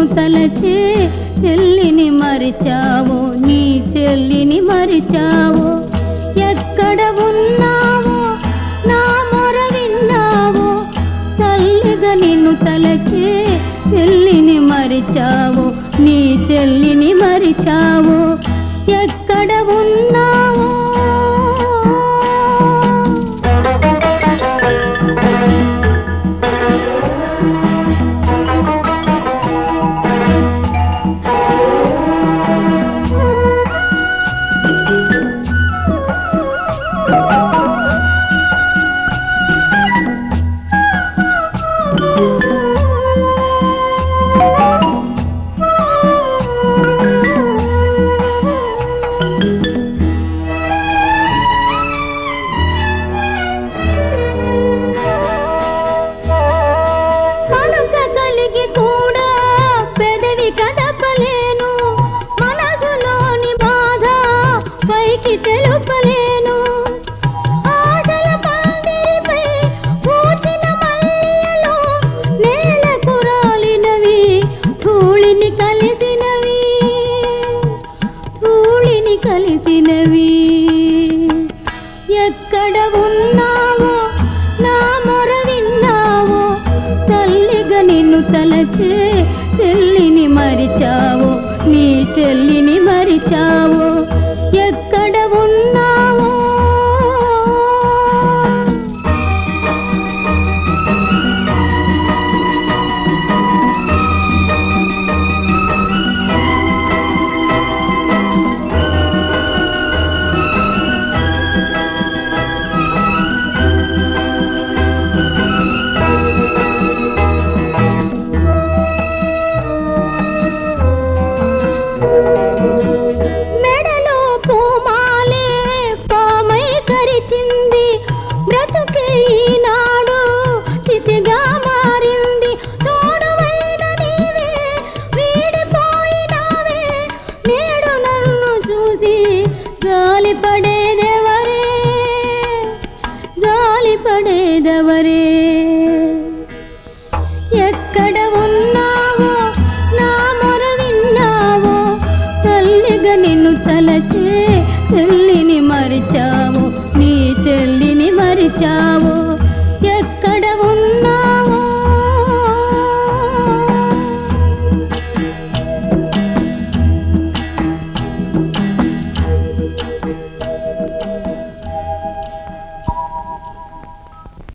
నిన్ను తలచే చెల్లిని మరిచావు నీ చెల్లిని మరిచావు ఎక్కడ ఉన్నావో నా మొర విన్నావో తల్లిగా నిన్ను తలచే చెల్లిని మరిచావు నీ చెల్లిని మరిచావు ఎక్కడ ఉన్నావో పలుక కలిగి కూడా పెదవి కదపలేను మనసులోని బాధ పైకి తెలుపలేను ఆశల పందిరిపై పూచిన మల్లెలు నేలకు రాలినవి ధూళిని కలిసినవి ధూళిని కలిసినవి ఎక్కడ ఉన్నావో నా మొర విన్నావో తల్లిగా నిన్ను తలచే చెల్లిని మరిచావు నీ చెల్లిని మరిచావు ఎక్కడ ఉన్నావో మెడలో పూమాలే పామై కరిచింది బ్రతుకే ఈనాడు చితిగా మారింది తోడువైన నీవే వీడిపోయినావే నేడు నన్ను చూసి జాలి పడేదెవరే జాలి పడేదెవరే ఎక్కడ ఉన్నావో నా మొర విన్నావో తల్లిగా నిన్ను తలచే చెల్లిని మరిచావు నీ చెల్లిని మరిచావు